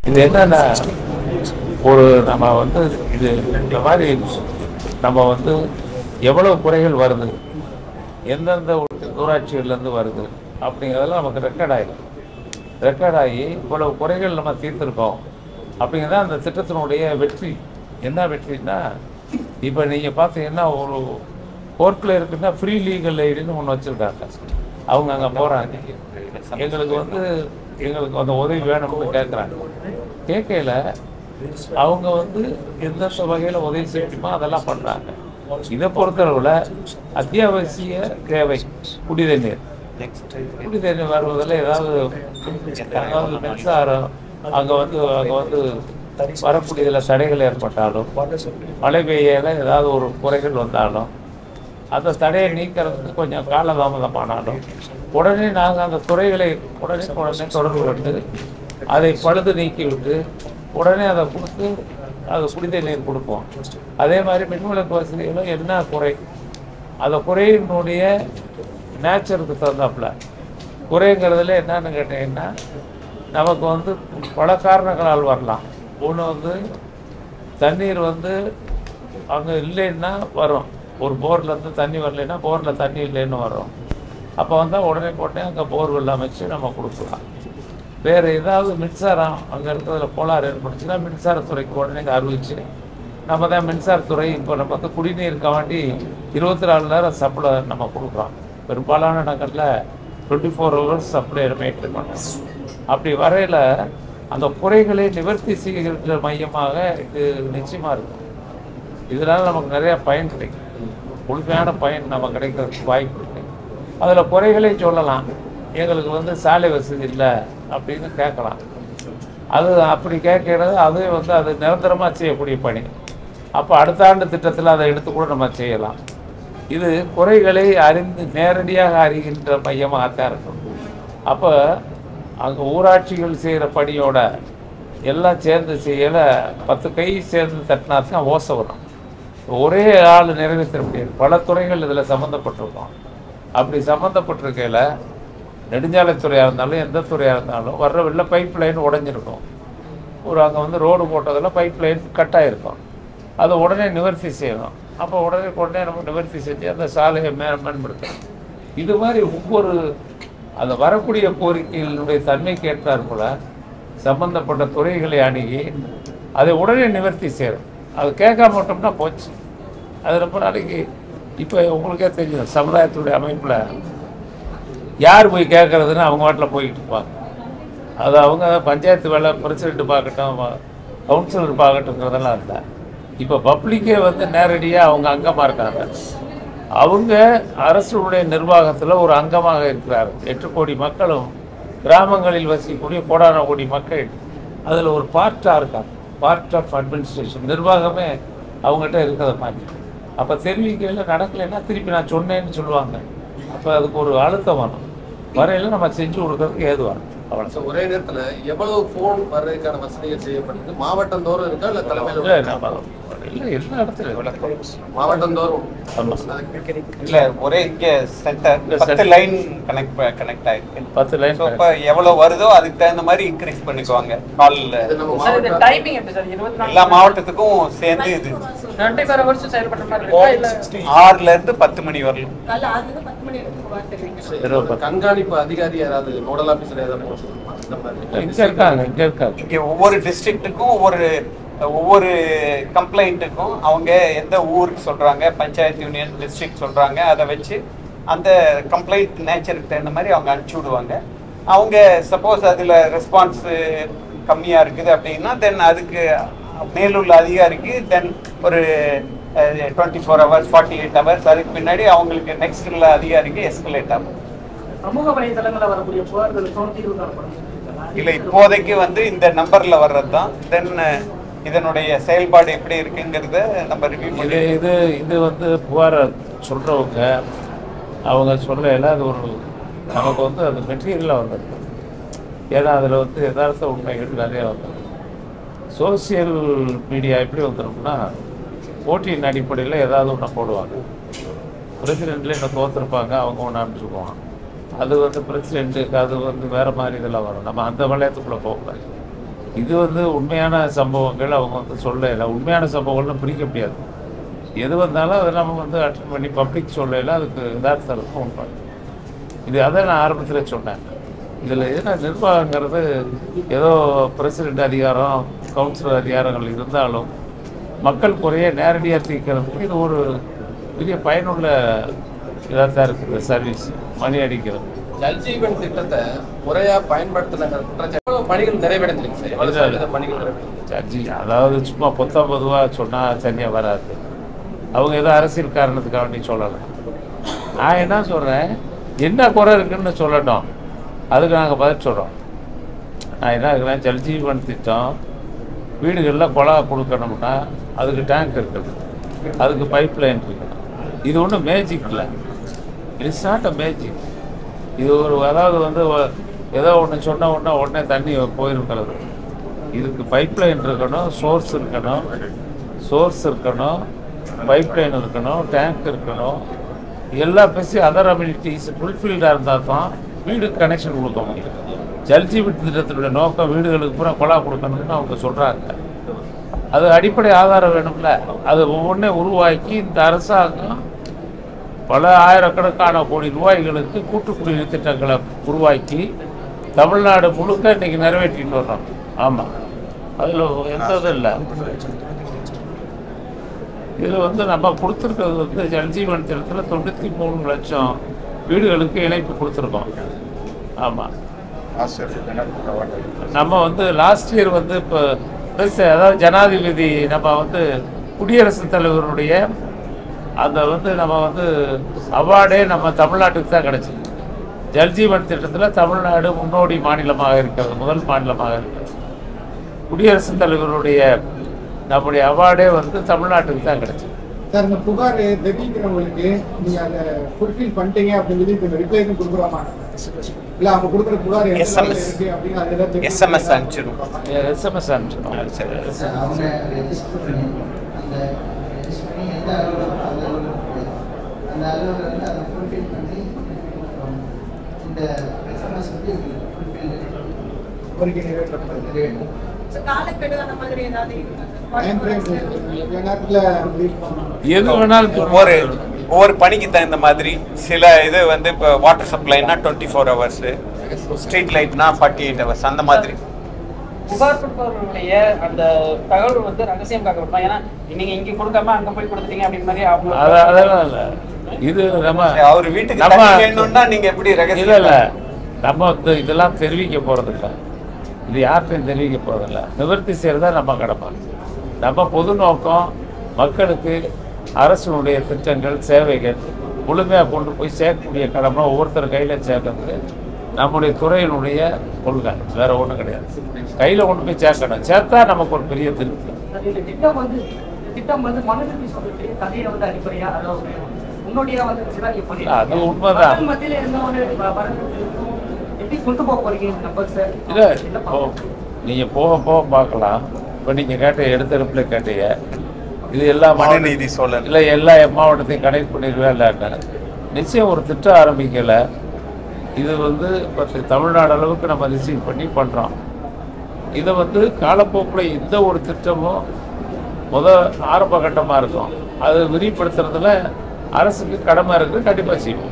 இது என்னன்னா ஒரு நம்ம வந்து இது இந்த மாதிரி நம்ம வந்து எவ்வளவு குறைகள் வருது எந்தெந்த ஊராட்சிகள்லேருந்து வருது அப்படிங்கிறதெல்லாம் நமக்கு ரெக்கார்ட் ஆகிடும் ரெக்கார்ட் ஆகி இவ்வளவு குறைகள் நம்ம தீர்த்திருக்கோம் அப்படிங்கிறது அந்த திட்டத்தினுடைய வெற்றி என்ன வெற்றின்னா இப்போ நீங்கள் பார்த்தீங்கன்னா ஒரு கோர்ட்டில் இருக்குன்னா ஃப்ரீ லீகல் எய்டுன்னு ஒன்று வச்சுருக்காங்க அவங்க அங்கே போகிறாங்க எங்களுக்கு வந்து எங்களுக்கு அந்த உதவி வேணும்னு கேட்குறாங்க கேட்கல அவங்க வந்து எந்தெந்த வகையில் உதவி செய்யணுமோ அதெல்லாம் பண்ணுறாங்க இதை பொறுத்தளவில் அத்தியாவசிய தேவை குடி தண்ணீர் குடி தண்ணீர் வருவதில் ஏதாவது ஏதாவது மின்சாரம் அங்கே வந்து அங்கே வந்து வரக்கூடியதில் தடைகள் ஏற்பட்டாலும் மழை பெய்யல ஏதாவது ஒரு குறைகள் வந்தாலும் அந்த தடையை நீக்கிறதுக்கு கொஞ்சம் காலதாமதமானாலும் உடனே நாங்கள் அந்த துறைகளை உடனே உடனே தொடர்பு கொண்டு அதை பழுது நீக்கி விட்டு உடனே அதை கொடுத்து அது குடித நீர் கொடுப்போம் அதே மாதிரி மின்விளக்கு வசதிகளும் என்ன குறை அந்த குறையினுடைய நேச்சருக்கு தகுந்தாப்புல குறைங்கிறதுல என்னன்னு கேட்டீங்கன்னா நமக்கு வந்து பல காரணங்களால் வரலாம் ஒன்று வந்து தண்ணீர் வந்து அங்கே இல்லைன்னா வரும் ஒரு போர்லேருந்து தண்ணி வரலைன்னா போரில் தண்ணி இல்லைன்னு வரும் அப்போ வந்தால் உடனே போட்டே அங்கே போர்வெல் அமைச்சு நம்ம கொடுக்கலாம் வேறு ஏதாவது மின்சாரம் அங்கே இருக்கிறதுல கோளாறு ஏற்பட்டுச்சுன்னா மின்சாரத்துறைக்கு உடனே அறிவிச்சு நம்ம தான் மின்சாரத்துறை இப்போ நம்ம வந்து குடிநீர் காண்டி இருபத்தி நாலு நேரம் சப்ளை நம்ம கொடுக்குறோம் பெரும்பாலான இடங்களில் twenty four hours supply maintain பண்ணுறோம் அப்படி வரையில் அந்த குறைகளை நிவர்த்தி செய்கின்ற மையமாக இது நிச்சயமாக இருக்கும் இதனால் நமக்கு நிறைய பயன் கிடைக்கும் முழுமையான பயன் நம்ம கிடைக்கிறதுக்கு வாய்ப்பு இருக்கு அதில் குறைகளை சொல்லலாம் எங்களுக்கு வந்து சாலை வசதி இல்லை அப்படின்னு கேட்கலாம் அது அப்படி கேட்கறது அதுவே வந்து அது நிரந்தரமாக செய்யக்கூடிய பணி அப்போ அடுத்த ஆண்டு திட்டத்தில் அதை எடுத்து கூட நம்ம செய்யலாம் இது குறைகளை அறிந்து நேரடியாக அறிகின்ற மையமாகத்தான் இருக்கும் அப்போ அங்கே ஊராட்சிகள் செய்கிற பணியோட எல்லாம் சேர்ந்து செய்யல பத்து கை சேர்ந்து தட்டினா தான் ஓசை வரும் ஒரே ஆள் நிறைவேற்ற முடியாது பல துறைகள் இதில் சம்மந்தப்பட்டிருக்கோம் அப்படி சம்மந்தப்பட்டிருக்கையில் நெடுஞ்சாலைத்துறையாக இருந்தாலும் எந்த துறையாக இருந்தாலும் வர்ற வெளில பைப் லைன் உடஞ்சிருக்கும் ஒரு அங்கே வந்து ரோடு போட்டதில் பைப் லைன் கட் ஆகிருக்கும் அதை உடனே நிவர்த்தி செய்யணும் அப்போ உடனே உடனே நம்ம நிவர்த்தி செஞ்சு அந்த சாலையை மே மேம்படுத்தணும் இது மாதிரி ஒவ்வொரு அந்த வரக்கூடிய கோரிக்கைகளுடைய தன்மைக்கு ஏற்றார் போல சம்பந்தப்பட்ட துறைகளை அணுகி அதை உடனே நிவர்த்தி செய்யணும் அது கேட்காம விட்டோம்னா போச்சு அது ரொம்ப நாளைக்கு இப்போ உங்களுக்கே தெரியும் சமுதாயத்துடைய அமைப்பில் யார் போய் கேட்கறதுன்னு அவங்க வாட்டில் போய்கிட்டு இருப்பாங்க அது அவங்க பஞ்சாயத்து வேலை பிரசிடென்ட் பார்க்கட்டும் கவுன்சிலர் பார்க்கட்டுங்கிறதெல்லாம் இல்லை இப்போ பப்ளிக்கே வந்து நேரடியாக அவங்க அங்கமாக இருக்காங்க அவங்க அரசுடைய நிர்வாகத்தில் ஒரு அங்கமாக இருக்கிறார்கள் எட்டு கோடி மக்களும் கிராமங்களில் வசிக்கக்கூடிய கோடான கோடி மக்கள் அதில் ஒரு பார்ட்டாக இருக்காங்க பார்ட் ஆஃப் அட்மினிஸ்ட்ரேஷன் நிர்வாகமே அவங்ககிட்ட இருக்கிறத மாதிரி அப்போ தெரிவிக்கையில் நடக்கலைன்னா திருப்பி நான் சொன்னேன்னு சொல்லுவாங்க அப்போ அதுக்கு ஒரு அழுத்தம் வரும் வரையில நம்ம செஞ்சு கொடுக்கறதுக்கு ஏதுவாகும் அவ்வளோ So, ஒரே நேரத்துல எவ்வளவு போன் வர்றதுக்கான வசதிகள் செய்யப்பட்டிருக்கு மாவட்டம் தோறும் இருக்கா இல்ல தலைமையில இல்லை நம்ம இல்லை எல்லா இடத்துலையும் மாவட்டம் தோறும் ஆமா. இல்ல ஒரே இங்க சென்டர் இல்ல, பத்து center. லைன் கனெக்ட் கனெக்ட் ஆயிருக்கு பத்து லைன் ஸோ இப்போ எவ்வளவு வருதோ அதுக்கு தகுந்த மாதிரி இன்க்ரீஸ் பண்ணிக்குவாங்க கால்ல இது நம்ம சார் இந்த மாவட்டம் டைமிங் எப்படி சார் இருபத்தி நாலு எல்லா மாவட்டத்துக்கும் சேர்ந்து இது டுவெண்ட்டி ஃபோர் ஹவர்ஸ் செயல்படுற மாதிரி இருக்கா இல்ல ஆறுல இருந்து பத்து மணி வரலாம் காலைல ஆறுலேருந்து பத்து மணி வரைக்கும் பார்த்துருவீங்க இருபது பத்து கண்காணிப்பு அதிகாரி யாராவது நோடல் ஆபீசர் ஏதாவது போட்டுருக்கோமா? இந்த மாதிரி இங்கே இருக்காங்க இங்கே இருக்காங்க இங்க ஒவ்வொரு டிஸ்ட்ரிக்ட்டுக்கும் ஒவ்வொரு ஒவ்வொரு கம்ப்ளைண்ட்டுக்கும் அவங்க எந்த ஊருக்கு சொல்றாங்க பஞ்சாயத்து யூனியன் டிஸ்ட்ரிக்ட் சொல்றாங்க அதை வச்சு அந்த கம்ப்ளைண்ட் நேச்சருக்கு தகுந்த மாதிரி அவங்க அனுப்பிச்சி விடுவாங்க அவங்க சப்போஸ் அதில் ரெஸ்பான்ஸ் கம்மியாக இருக்குது அப்படின்னா தென் அதுக்கு மேலுள்ள அதிகாரிக்கு தென் ஒரு twenty four hours forty eight hours அதுக்கு பின்னாடி அவங்களுக்கு நெக்ஸ்ட் உள்ள அதிகாரிக்கு எஸ்கலேட் ஆகும் சமூக வலைதளங்களில் வரக்கூடிய புகார்களுக்கும் தீர்வு காணப்படும் இல்லை இப்போதைக்கு வந்து இந்த நம்பர்ல வர்றது தான் தென் இதனுடைய செயல்பாடு எப்படி இருக்குங்கிறத நம்ம ரிவ்யூ இது பண்ணி இது இது வந்து புகார் சொல்கிறவங்க அவங்க சொல்லையில் அது ஒரு நமக்கு வந்து அது மெட்டீரியலாக வந்திருக்கு ஏன்னா அதில் வந்து யதார்த்த உண்மைகள் நிறைய வந்திருக்கு சோசியல் மீடியா எப்படி வந்துருக்குன்னா போட்டியின் அடிப்படையில் ஏதாவது ஒன்று போடுவாங்க பிரசிடெண்ட்ல என்ன தோற்றுருப்பாங்க அவங்க ஒன்று இது வந்து உண்மையான சம்பவங்கள் அவங்க வந்து சொல்லல உண்மையான சம்பவங்கள்னு பிரிக்க முடியாது எது வந்தாலும் அதை நம்ம வந்து அட்டன் பண்ணி பப்ளிக் சொல்லல அதுக்கு யதார்த்தம் இருக்கும் உண்மை இது அதை நான் ஆரம்பத்தில் சொன்னேன் இதில் என்ன நிர்வாகங்கிறது ஏதோ பிரசிடென்ட் அதிகாரம் கவுன்சிலர் அதிகாரங்கள் இருந்தாலும் மக்கள் குறைய நேரடியாக தீர்க்கிறதுக்கு இது ஒரு பெரிய பயனுள்ள இதாக தான் இருக்குது சர்வீஸ் மணி அடிக்கிறது ஜல்ஜீவன் திட்டத்தை முறையா பயன்படுத்தின குற்றச்சாட்டு எவ்வளவு பணிகள் நிறைவேறதில்லைங்க சார் எவ்வளவு சதவீத பணிகள் நிறைவேறதில்லை சர்ஜி அதாவது சும்மா பொத்தாம் பொதுவாக சொன்னால் சரியாக வராது அவங்க ஏதோ அரசியல் காரணத்துக்காக வேண்டி சொல்லலாம் நான் என்ன சொல்கிறேன் என்ன குறை இருக்குன்னு சொல்லட்டும் அதுக்கு நாங்கள் பதில் சொல்கிறோம் நான் என்ன இருக்கிறேன் ஜல்ஜீவன் திட்டம் வீடுகளில் குழா கொடுக்கணும்னா அதுக்கு டேங்க் இருக்குது அதுக்கு பைப் லைன் இருக்குது இது ஒன்றும் மேஜிக் இல்லை இட்ஸ் நாட் அ மேஜிக் இது ஒரு அதாவது வந்து ஒ- ஏதோ ஒன்று சொன்ன உடனே உடனே தண்ணி போயிருக்கிறது இதுக்கு பைப் லைன் இருக்கணும் சோர்ஸ் இருக்கணும் சோர்ஸ் இருக்கணும் பைப் லைன் இருக்கணும் டேங்க் இருக்கணும் எல்லா பெசி அதர் அம்யூனிட்டிஸ் ஃபுல்ஃபில்டாக இருந்தால் தான் வீடு கனெக்ஷன் கொடுக்க முடியும் ஜல்ஜீவன் திட்டத்தினுடைய நோக்கம் வீடுகளுக்கு பூரா குழா கொடுக்கணும்னு அவங்க சொல்கிறாங்க அது அடிப்படை ஆதாரம் வேணும்ல அது ஒவ்வொன்றே உருவாக்கி இந்த அரசாங்கம் பல ஆயிரக்கணக்கான கோடி ரூபாய்களுக்கு கூட்டு குடிநீர் திட்டங்களை உருவாக்கி தமிழ்நாடு முழுக்க இன்னைக்கு நிறைவேற்றிட்டு வர்றோம் ஆமாம் அதில் எந்த இதுவும் இல்லை இதில் வந்து நம்ம கொடுத்துருக்கிறது வந்து ஜல்ஜீவன் திட்டத்தில் தொண்ணூற்றி மூணு லட்சம் வீடுகளுக்கு இணைப்பு கொடுத்துருக்கோம் ஆமாம் நம்ம வந்து லாஸ்ட் இயர் வந்து இப்போ அதாவது ஜனாதிபதி நம்ம வந்து குடியரசுத் தலைவருடைய அந்த வந்து நம்ம வந்து அவார்டே நம்ம தமிழ்நாட்டுக்கு தான் கிடச்சி ஜல்ஜீவன் திட்டத்தில் தமிழ்நாடு முன்னோடி மாநிலமாக இருக்கிறது முதல் மாநிலமாக இருக்கிறது குடியரசுத் தலைவருடைய நம்முடைய அவார்டே வந்து தமிழ்நாட்டுக்கு தான் கிடச்சி சார் இந்த புகார் தெரிவிக்கிறவங்களுக்கு நீங்க அதை ஃபுல்ஃபில் பண்ணிட்டீங்க அப்படின்னு சொல்லி இந்த ரிப்ளை கொடுக்குறோமா இல்ல அவங்க கொடுக்குற புகார் எந்த SMS. level ல இருக்கு அப்படின்னு அதுல தெரிஞ்சுக்க எஸ்எம்எஸ் அனுப்பிச்சிடும் எஸ்எம்எஸ் அனுப்பிச்சிடும் சரி. அவங்க ரெஜிஸ்டர் பண்ணி அந்த ரெஜிஸ்டர் பண்ணி எந்த அலுவலகம் அலுவலகம் அந்த அலுவலகத்தில் அதை ஃபுல்ஃபில் பண்ணி அப்புறம் இந்த எஸ்எம்எஸ் வந்து ஃபுல்ஃபில் கோரிக்கை நிறைவேற்றப்படுது So, காலக்கெடு அந்த மாதிரி ஏதாவது இருக்கா டைம் ஃப்ரேம் நேரத்தில் ரிலீஸ் பண்ணணும் எது வேணாலும் ஒவ்வொரு ஒவ்வொரு பணிக்கு தகுந்த மாதிரி சில இது வந்து இப்போ வாட்டர் சப்ளைனா டுவெண்ட்டி ஃபோர் ஹவர்ஸு ஸ்ட்ரீட் லைட்னா ஃபார்ட்டி எயிட் ஹவர்ஸ் அந்த மாதிரி புகார் கொடுப்பவர்களுடைய அந்த தகவல் வந்து ரகசியம் காக்கப்படணும் ஏன்னா நீங்க இங்க கொடுக்காம அங்க போய் கொடுத்துட்டீங்க அப்படின்னு மாதிரி அவங்க அத- அதெல்லாம் இல்லை இது நம்ம அவர் வீட்டுக்கு நம்ம- தண்ணி வேணும்னா நீங்க எப்படி இல்ல ரகசியம் இல்ல நம்ம வந்து இதெல்லாம் தெரிவிக்க போறதில்ல இது யார்கிட்டையும் தெரிவிக்க போறதில்ல நிவர்த்தி செய்யறதா நம்ம கடமை நம்ம பொது நோக்கம் மக்களுக்கு அரசினுடைய திட்டங்கள் சேவைகள் முழுமையாக கொண்டு போய் சேர்க்கக்கூடிய கடமை ஒவ்வொருத்தர் கையில சேர்க்கறது நம்முடைய துறையினுடைய கொள்கை வேற ஒண்ணும் கிடையாது கையில கொண்டு போய் சேர்க்கணும் சேர்த்தா நமக்கு ஒரு பெரிய திருப்தி இந்த திட்டம் வந்து இந்த திட்டம் வந்து மனுநீதி சொல்லிட்டு கதையை வந்து அடிப்படையா அதாவது முன்னோடியா வந்து சிவாஜி பண்ணி அது உண்மைதான். மக்கள் மத்தியில இருந்த ஒரு ப- பரந்து எப்படி கொண்டு போக போறீங்க இந்த நம்பர் சார் இல்லை இப்போ நீங்கள் போக போக பார்க்கலாம் இப்போ நீங்கள் கேட்ட எடுத்தெடுப்பில் கேட்டீங்க இது எல்லா மாவட்ட- மனுநீதி சோழன். இல்லை எல்லா மாவட்டத்தையும் கனெக்ட் பண்ணிடுவேன் இல்லைன்னா நிச்சயம் ஒரு திட்டம் ஆரம்பிக்கலை இது வந்து இப்போ தமிழ்நாடு அளவுக்கு நம்ம ரிசீவ் பண்ணி பண்ணுறோம் இதை வந்து காலப்போக்கில் எந்த ஒரு திட்டமும் முத ஆரம்ப கட்டமாக இருக்கும் அது விரிவுபடுத்துறதுல அரசுக்கு கடமை இருக்குது கண்டிப்பாக செய்வோம்